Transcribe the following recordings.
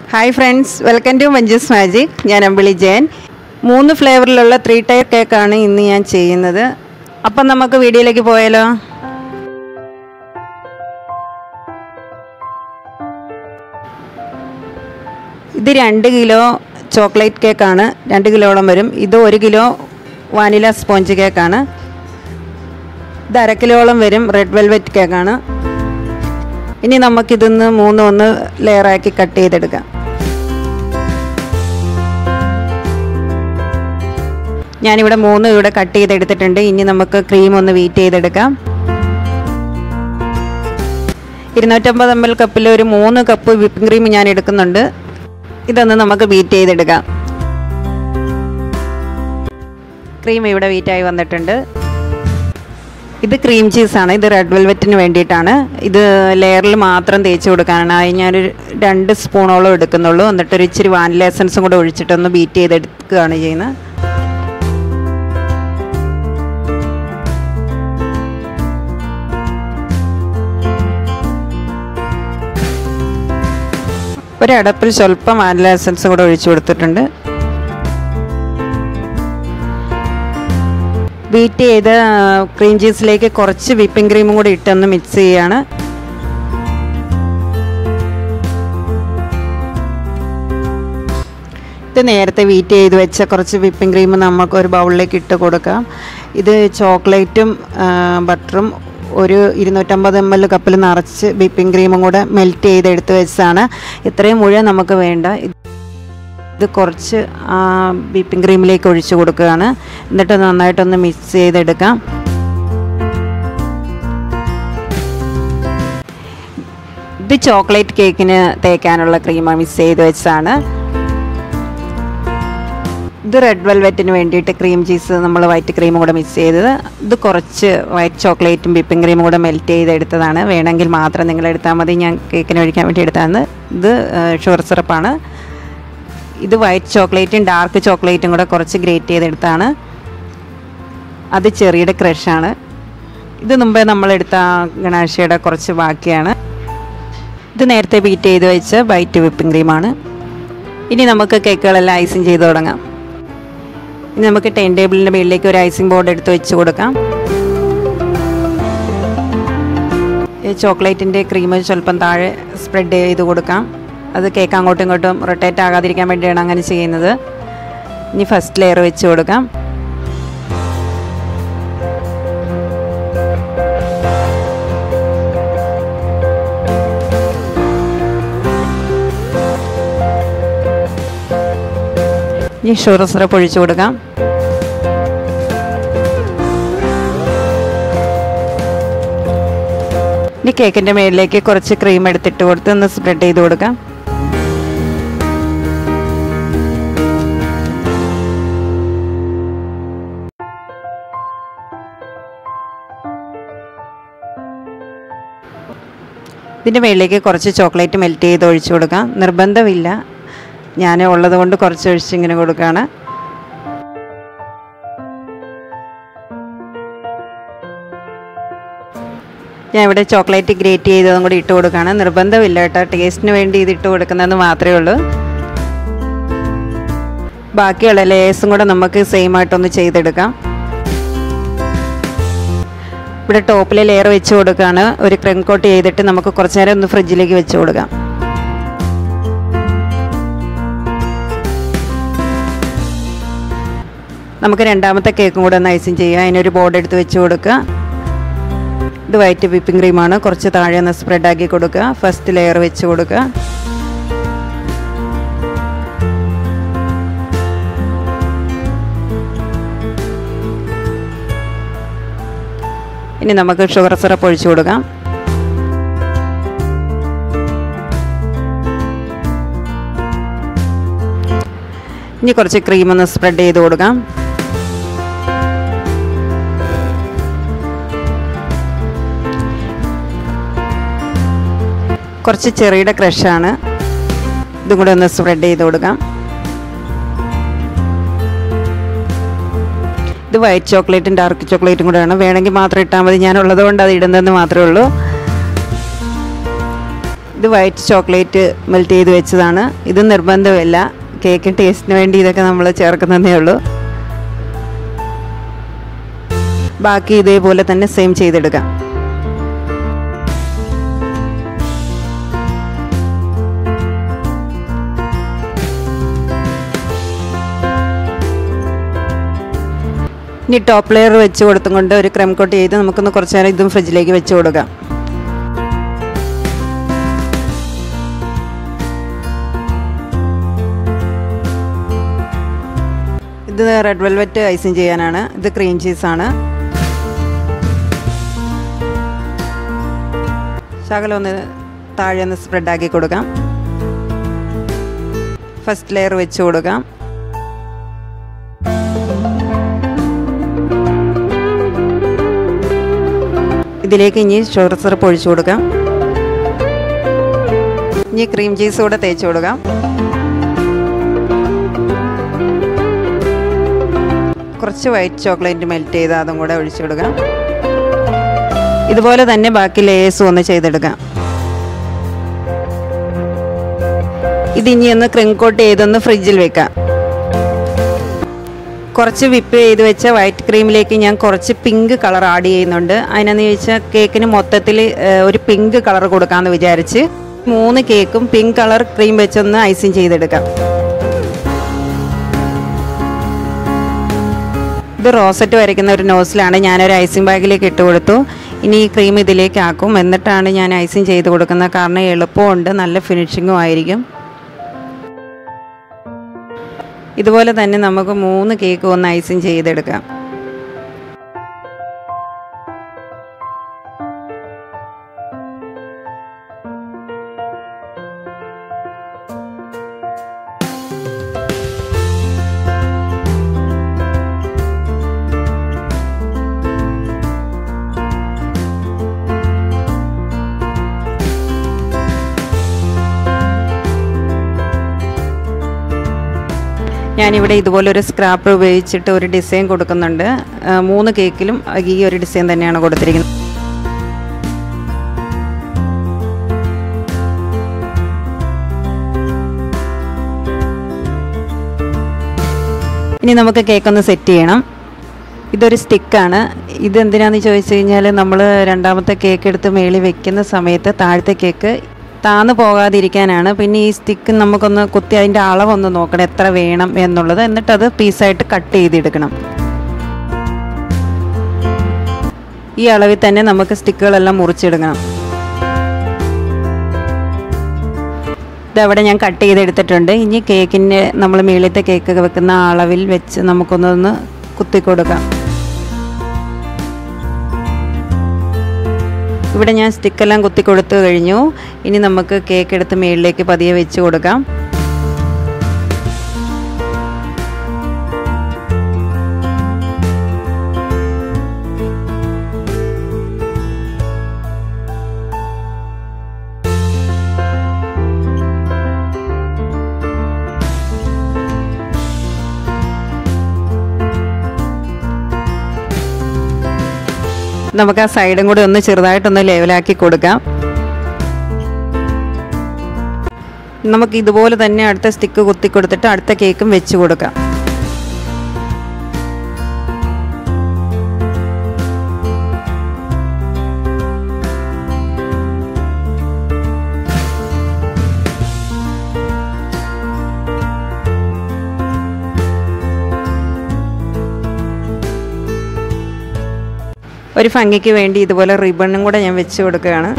hi friends welcome to Manju's magic ഞാൻ അമ്പിളി ജയൻ മൂന്ന് ഫ്ലേവറിലുള്ള three tier കേക്കാണ് ഇന്ന് ഞാൻ ചെയ്യുന്നത് അപ്പം നമുക്ക് വീഡിയോയിലേക്ക് പോയാലോ ഇത് രണ്ട് കിലോ ചോക്ലേറ്റ് കേക്കാണ് രണ്ട് കിലോളം വരും ഇത് ഒരു കിലോ വാനില സ്പോഞ്ച് കേക്കാണ് ഇത് അര കിലോളം വരും റെഡ് വെൽവെറ്റ് കേക്കാണ് ഇനി നമുക്കിതൊന്ന് മൂന്ന് ഒന്ന് ലെയറാക്കി കട്ട് ചെയ്തെടുക്കാം ഞാനിവിടെ മൂന്ന് ഇവിടെ കട്ട് ചെയ്തെടുത്തിട്ടുണ്ട് ഇനി നമുക്ക് ക്രീം ഒന്ന് വീറ്റ് ചെയ്തെടുക്കാം ഇരുന്നൂറ്റമ്പത് എം എൽ കപ്പിൽ ഒരു മൂന്ന് കപ്പ് വിപ്പിംഗ് ക്രീം ഞാൻ എടുക്കുന്നുണ്ട് ഇതൊന്ന് നമുക്ക് ബീറ്റ് ചെയ്തെടുക്കാം ക്രീം ഇവിടെ വീറ്റായി വന്നിട്ടുണ്ട് ഇത് ക്രീം ചീസാണ് ഇത് റെഡ് വെൽവെറ്റിന് വേണ്ടിയിട്ടാണ് ഇത് ലെയറിൽ മാത്രം തേച്ച് കൊടുക്കാനാണ് അത് ഞാനൊരു രണ്ട് സ്പൂണോളം എടുക്കുന്നുള്ളൂ എന്നിട്ടൊരു ഇച്ചിരി വാനില എസൻസും കൂടെ ഒഴിച്ചിട്ടൊന്ന് ബീറ്റ് ചെയ്തെടുക്കുകയാണ് ചെയ്യുന്നത് ഒരടപ്പിൽ സ്വല്പം വാനില എസൻസ് കൂടെ ഒഴിച്ചു കൊടുത്തിട്ടുണ്ട് ബീറ്റ് ചെയ്ത് ക്രീം ചീസിലേക്ക് കുറച്ച് വിപ്പിംഗ് ക്രീമും കൂടി ഇട്ടൊന്ന് മിക്സ് ചെയ്യാണ് ഇത് നേരത്തെ വീറ്റ് ചെയ്ത് വെച്ച കുറച്ച് വിപ്പിംഗ് ക്രീം നമുക്ക് ഒരു ബൗളിലേക്ക് ഇട്ട് കൊടുക്കാം ഇത് ചോക്ലേറ്റും ബട്ടറും ഒരു ഇരുന്നൂറ്റമ്പത് എം എൽ കപ്പിൽ നിറച്ച് വിപ്പിംഗ് ക്രീമും കൂടെ മെൽറ്റ് ചെയ്ത് എടുത്ത് വെച്ചതാണ് ഇത്രയും മുഴുവൻ നമുക്ക് വേണ്ട ഇത് കുറച്ച് വിപ്പിംഗ് ക്രീമിലേക്ക് ഒഴിച്ചു കൊടുക്കുകയാണ് എന്നിട്ട് നന്നായിട്ടൊന്ന് മിക്സ് ചെയ്തെടുക്കാം ഇത് ചോക്ലേറ്റ് കേക്കിന് തേക്കാനുള്ള ക്രീമാണ് മിക്സ് ചെയ്ത് വെച്ചാണ് ഇത് റെഡ് വെൽവെറ്റിന് വേണ്ടിയിട്ട് ക്രീം ചീസ് നമ്മൾ വൈറ്റ് ക്രീമും കൂടെ മിക്സ് ചെയ്തത് ഇത് കുറച്ച് വൈറ്റ് ചോക്ലേറ്റും വിപ്പിംഗ് ക്രീമും കൂടെ മെൽറ്റ് ചെയ്തെടുത്തതാണ് വേണമെങ്കിൽ മാത്രം നിങ്ങൾ എടുത്താൽ മതി ഞാൻ കേക്കിന് ഒഴിക്കാൻ വേണ്ടി എടുത്തതാണ് ഇത് ഷുഗർ സിറപ്പാണ് ഇത് വൈറ്റ് ചോക്ലേറ്റും ഡാർക്ക് ചോക്ലേറ്റും കൂടെ കുറച്ച് ഗ്രേറ്റ് ചെയ്തെടുത്താണ് അത് ചെറിയുടെ ക്രഷാണ് ഇത് മുമ്പേ നമ്മളെടുത്ത ഗണാശയുടെ കുറച്ച് ബാക്കിയാണ് ഇത് നേരത്തെ ബീറ്റ് ചെയ്ത് വെച്ച വൈറ്റ് വിപ്പിംഗ് ക്രീമാണ് ഇനി നമുക്ക് കേക്കുകളെല്ലാം ഐസിങ് ചെയ്ത് തുടങ്ങാം ഇനി നമുക്ക് ടൈം ടേബിളിൻ്റെ മുകളിലേക്ക് ഒരു ഐസിങ് ബോർഡ് എടുത്ത് വെച്ച് കൊടുക്കാം ചോക്ലേറ്റിൻ്റെ ക്രീം സ്വല്പം താഴെ സ്പ്രെഡ് ചെയ്ത് കൊടുക്കാം അത് കേക്ക് അങ്ങോട്ടും ഇങ്ങോട്ടും റൊട്ടേറ്റ് ആകാതിരിക്കാൻ വേണ്ടിയാണ് അങ്ങനെ ചെയ്യുന്നത് ഇനി ഫസ്റ്റ് ലെയർ വെച്ച് കൊടുക്കാം ഇനി ഷുഗർ സിറപ്പ് ഒഴിച്ചു കൊടുക്കാം ഇനി കേക്കിൻ്റെ മേളിലേക്ക് കുറച്ച് ക്രീം എടുത്തിട്ട് കൊടുത്ത് ഒന്ന് സ്പ്രെഡ് ചെയ്ത് കൊടുക്കാം ഇതിൻ്റെ മേളിലേക്ക് കുറച്ച് ചോക്ലേറ്റ് മെൽറ്റ് ചെയ്ത് ഒഴിച്ചു കൊടുക്കാം നിർബന്ധമില്ല ഞാൻ ഉള്ളത് കൊണ്ട് കുറച്ച് ഒഴിച്ച് ഇങ്ങനെ കൊടുക്കുകയാണ് ഞാൻ ഇവിടെ ചോക്ലേറ്റ് ഗ്രേറ്റ് ചെയ്തതും കൂടി ഇട്ട് കൊടുക്കുകയാണ് നിർബന്ധമില്ല കേട്ടോ ടേസ്റ്റിന് വേണ്ടി ഇത് ഇട്ട് കൊടുക്കുന്നതെന്ന് മാത്രമേ ഉള്ളൂ ബാക്കിയുള്ള ലേസും കൂടെ നമുക്ക് സെയിം ആയിട്ടൊന്ന് ചെയ്തെടുക്കാം ഇവിടെ ടോപ്പിൽ ലെയർ വെച്ച് കൊടുക്കുകയാണ് ഒരു ക്രം കോട്ട് ചെയ്തിട്ട് നമുക്ക് കുറച്ച് നേരം ഒന്ന് ഫ്രിഡ്ജിലേക്ക് വെച്ച് കൊടുക്കാം നമുക്ക് രണ്ടാമത്തെ കേക്കും കൂടെ ഒന്ന് ഐസിങ് ചെയ്യാം അതിനൊരു ബോർഡ് എടുത്ത് വെച്ച് കൊടുക്കുക ഇത് വൈറ്റ് വിപ്പിംഗ് ക്രീമാണ് കുറച്ച് താഴെ ഒന്ന് സ്പ്രെഡ് ആക്കി കൊടുക്കുക ഫസ്റ്റ് ലെയർ വെച്ച് കൊടുക്കുക ഇനി നമുക്ക് ഷുഗർ സിറപ്പ് ഒഴിച്ചു കൊടുക്കാം ഇനി കുറച്ച് ക്രീം ഒന്ന് സ്പ്രെഡ് ചെയ്ത് കൊടുക്കാം കുറച്ച് ചെറിയുടെ ക്രഷാണ് ഇതും കൂടെ ഒന്ന് സ്പ്രെഡ് ചെയ്ത് കൊടുക്കാം ഇത് വൈറ്റ് ചോക്ലേറ്റും ഡാർക്ക് ചോക്ലേറ്റും കൂടെയാണ് വേണമെങ്കിൽ മാത്രം ഇട്ടാൽ മതി ഞാനുള്ളത് കൊണ്ട് അത് ഇടുന്നതെന്ന് മാത്രമേ ഉള്ളൂ ഇത് വൈറ്റ് ചോക്ലേറ്റ് മെൽറ്റ് ചെയ്ത് വെച്ചതാണ് ഇത് നിർബന്ധമില്ല കേക്ക് ടേസ്റ്റിന് വേണ്ടി ഇതൊക്കെ നമ്മൾ ചേർക്കുന്നതേ ഉള്ളൂ ബാക്കി ഇതേപോലെ തന്നെ സെയിം ചെയ്തെടുക്കാം ഇനി ടോപ്പ് ലെയർ വെച്ച് കൊടുത്തും കൊണ്ട് ഒരു ക്രം കോട്ട് ചെയ്ത് നമുക്കൊന്ന് കുറച്ച് നേരം ഇതും ഫ്രിഡ്ജിലേക്ക് വെച്ച് കൊടുക്കാം ഇത് റെഡ് വെൽവെറ്റ് ഐസിങ് ചെയ്യാനാണ് ഇത് ക്രീം ചീസാണ് ശകലം ഒന്ന് താഴെ ഒന്ന് സ്പ്രെഡ് ആക്കി കൊടുക്കാം ഫസ്റ്റ് ലെയർ വെച്ച് കൊടുക്കാം ഇതിലേക്ക് ഇനി ഷുഗർ സിറപ്പ് ഒഴിച്ചു കൊടുക്കാം ഇനി ക്രീം ചീസ് കൂടെ തേച്ച് കൊടുക്കാം കുറച്ച് വൈറ്റ് ചോക്ലേറ്റ് മെൽറ്റ് ചെയ്ത് അതും കൂടെ ഒഴിച്ചു കൊടുക്കാം ഇതുപോലെ തന്നെ ബാക്കി ലേസും ഒന്ന് ചെയ്തെടുക്കാം ഇതിനി ഒന്ന് ക്രീം കോട്ട് ചെയ്തൊന്ന് ഫ്രിഡ്ജിൽ വെക്കാം കുറച്ച് വിപ്പ് ചെയ്ത് വെച്ച വൈറ്റ് ക്രീമിലേക്ക് ഞാൻ കുറച്ച് പിങ്ക് കളർ ആഡ് ചെയ്യുന്നുണ്ട് അതിനെന്ന് ചോദിച്ചാൽ കേക്കിന് മൊത്തത്തിൽ ഒരു പിങ്ക് കളർ കൊടുക്കാമെന്ന് വിചാരിച്ച് മൂന്ന് കേക്കും പിങ്ക് കളർ ക്രീം വെച്ചൊന്ന് ഐസിങ് ചെയ്തെടുക്കാം ഇത് റോസറ്റ് വരയ്ക്കുന്ന ഒരു നോസിലാണ് ഞാനൊരു ഐസിങ് ബാഗിലേക്ക് ഇട്ട് കൊടുത്തു ഇനി ഈ ക്രീം ഇതിലേക്ക് ആക്കും എന്നിട്ടാണ് ഞാൻ ഐസിങ് ചെയ്ത് കൊടുക്കുന്നത് കാരണം എളുപ്പമുണ്ട് നല്ല ഫിനിഷിങ്ങും ആയിരിക്കും ഇതുപോലെ തന്നെ നമുക്ക് മൂന്ന് കേക്ക് ഒന്ന് ഐസിങ് ചെയ്തെടുക്കാം ഞാനിവിടെ ഇതുപോലൊരു സ്ക്രാപ്പർ ഉപയോഗിച്ചിട്ട് ഒരു ഡിസൈൻ കൊടുക്കുന്നുണ്ട് ആ, മൂന്ന് കേക്കിലും ഈ ഒരു ഡിസൈൻ തന്നെയാണ് കൊടുത്തിരിക്കുന്നത് ഇനി നമുക്ക് കേക്ക് ഒന്ന് സെറ്റ് ചെയ്യണം ഇതൊരു സ്റ്റിക്കാണ് ഇതെന്തിനാന്ന് ചോദിച്ചു കഴിഞ്ഞാൽ നമ്മൾ രണ്ടാമത്തെ കേക്ക് എടുത്ത് മേളിൽ വെക്കുന്ന സമയത്ത് താഴത്തെ കേക്ക് താന്നു പോകാതിരിക്കാനാണ് പിന്നെ ഈ സ്റ്റിക്ക് നമുക്കൊന്ന് കുത്തി അതിൻ്റെ അളവൊന്ന് നോക്കണം എത്ര വേണം എന്നുള്ളത് എന്നിട്ട് അത് പീസായിട്ട് കട്ട് ചെയ്തെടുക്കണം ഈ അളവിൽ തന്നെ നമുക്ക് സ്റ്റിക്കുകളെല്ലാം മുറിച്ചെടുക്കണം ഇതവിടെ ഞാൻ കട്ട് ചെയ്തെടുത്തിട്ടുണ്ട് ഇനി കേക്കിൻ്റെ നമ്മൾ മേളിലത്തെ കേക്ക് വെക്കുന്ന അളവിൽ വെച്ച് നമുക്കൊന്നൊന്ന് കുത്തി കൊടുക്കാം ഇവിടെ ഞാൻ സ്റ്റിക്കെല്ലാം കുത്തി കൊടുത്തു കഴിഞ്ഞു ഇനി നമുക്ക് കേക്ക് എടുത്ത് മേളിലേക്ക് പതിയെ വെച്ച് കൊടുക്കാം നമുക്ക് ആ സൈഡും കൂടി ഒന്ന് ചെറുതായിട്ടൊന്ന് ലെവലാക്കി കൊടുക്കാം നമുക്ക് ഇതുപോലെ തന്നെ അടുത്ത സ്റ്റിക്ക് കുത്തി കൊടുത്തിട്ട് അടുത്ത കേക്കും വെച്ച് കൊടുക്കാം ഒരു ഭംഗിക്ക് വേണ്ടി ഇതുപോലെ റിബണും കൂടെ ഞാൻ വെച്ച് കൊടുക്കുകയാണ്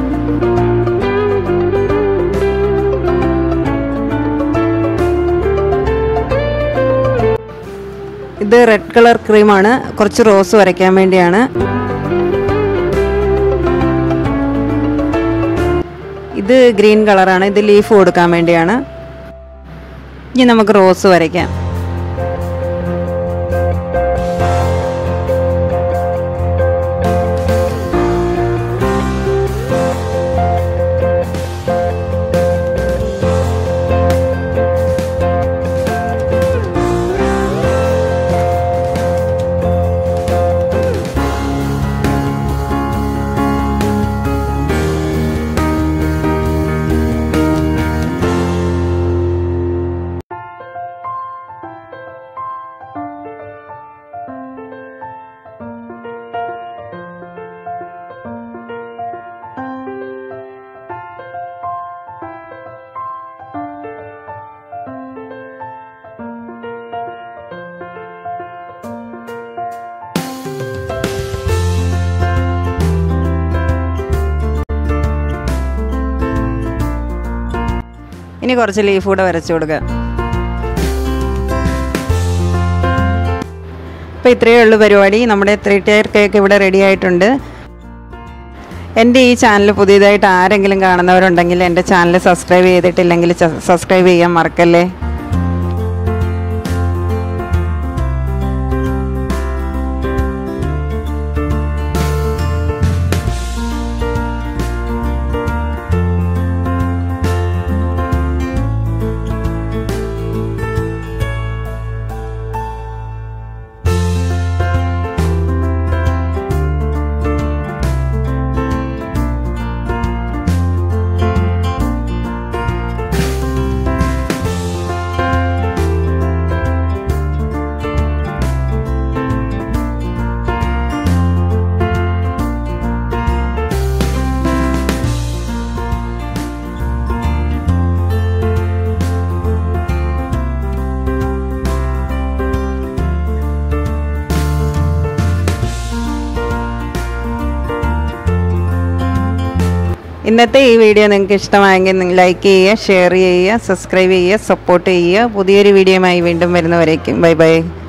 ഇത് റെഡ് കളർ ക്രീമാണ് കുറച്ച് റോസ് വരയ്ക്കാൻ വേണ്ടിയാണ് ഇത് ഗ്രീൻ കളറാണ് ഇത് ലീഫ് കൊടുക്കാൻ വേണ്ടിയാണ് ഇനി നമുക്ക് റോസ് വരയ്ക്കാം ഇനി കുറച്ച് ലീഫ് കൂടെ വരച്ചു കൊടുക്കുക അപ്പോൾ ഇത്രയേ ഉള്ളൂ പരിപാടി നമ്മുടെ ത്രീ ടയർ കേക്ക് ഇവിടെ റെഡി ആയിട്ടുണ്ട് എൻ്റെ ഈ ചാനൽ പുതിയതായിട്ട് ആരെങ്കിലും കാണുന്നവരുണ്ടെങ്കിൽ എൻ്റെ ചാനൽ സബ്സ്ക്രൈബ് ചെയ്തിട്ടില്ലെങ്കിൽ സബ്സ്ക്രൈബ് ചെയ്യാൻ മറക്കല്ലേ ഇന്നത്തെ ഈ വീഡിയോ നിങ്ങൾക്ക് ഇഷ്ടമായെങ്കിൽ നിങ്ങൾ ലൈക്ക് ചെയ്യുക ഷെയർ ചെയ്യുക സബ്സ്ക്രൈബ് ചെയ്യുക സപ്പോർട്ട് ചെയ്യുക പുതിയൊരു വീഡിയോയുമായി വീണ്ടും വരുന്നവരേക്കും ബൈ ബൈ